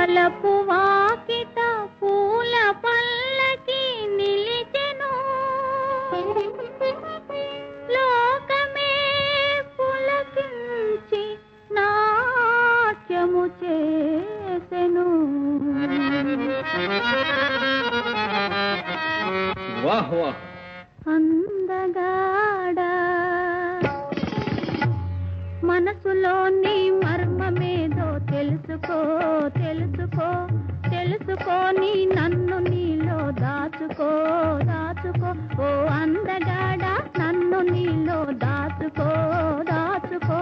వలపు వాకిట పూల పల్లకి నిలిచెను లోకమే పులకించి నాట్యము చేసెను వాహ్ వాహ్ అందగాడా మనసులోని మర్మమేదో తెలుసుకో తెలుసుకో తెలుసుకొని నన్ను నీలో దాచుకో దాచుకో ఓ అందగాడా నన్ను నీలో దాచుకో దాచుకో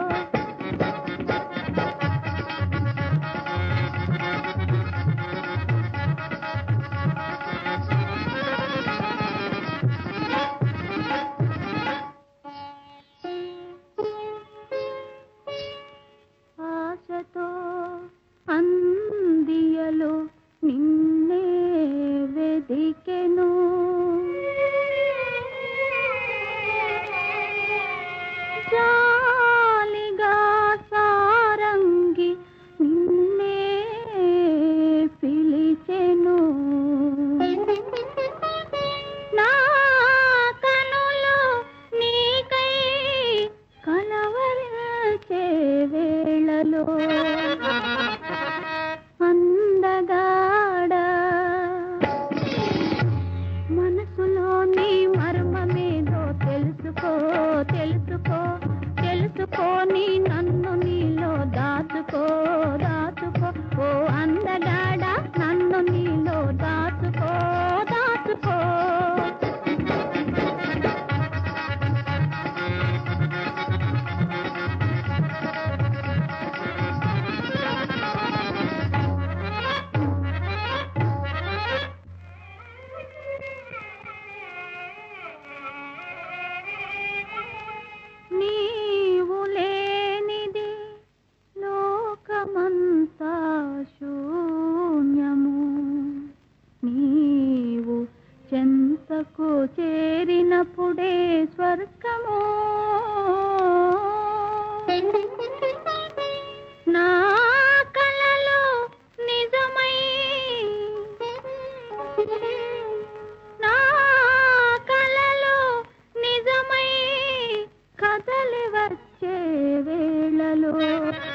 ఆశతో అందియలు నిన్నే వెదికెను జాలిగా సారంగి నిన్నే పిలిచెను నా కనులు నీకై కలవరించే వేళలో అందగాడా మనసులోని మర్మమేదో తెలుసుకో తెలుసుకో తెలుసుకొని నన్ను నీలో దాచుకో దాచుకో ఓ అందగాడా నన్ను నీలో దాచుకో దాచుకో నీవు లేనిది లోకమంతా శూన్యము నీవు చెంతకు చేరినప్పుడే స్వర్గము నా కలలో నిజమై నా కలలో నిజమై కదలి వచ్చే వేళలో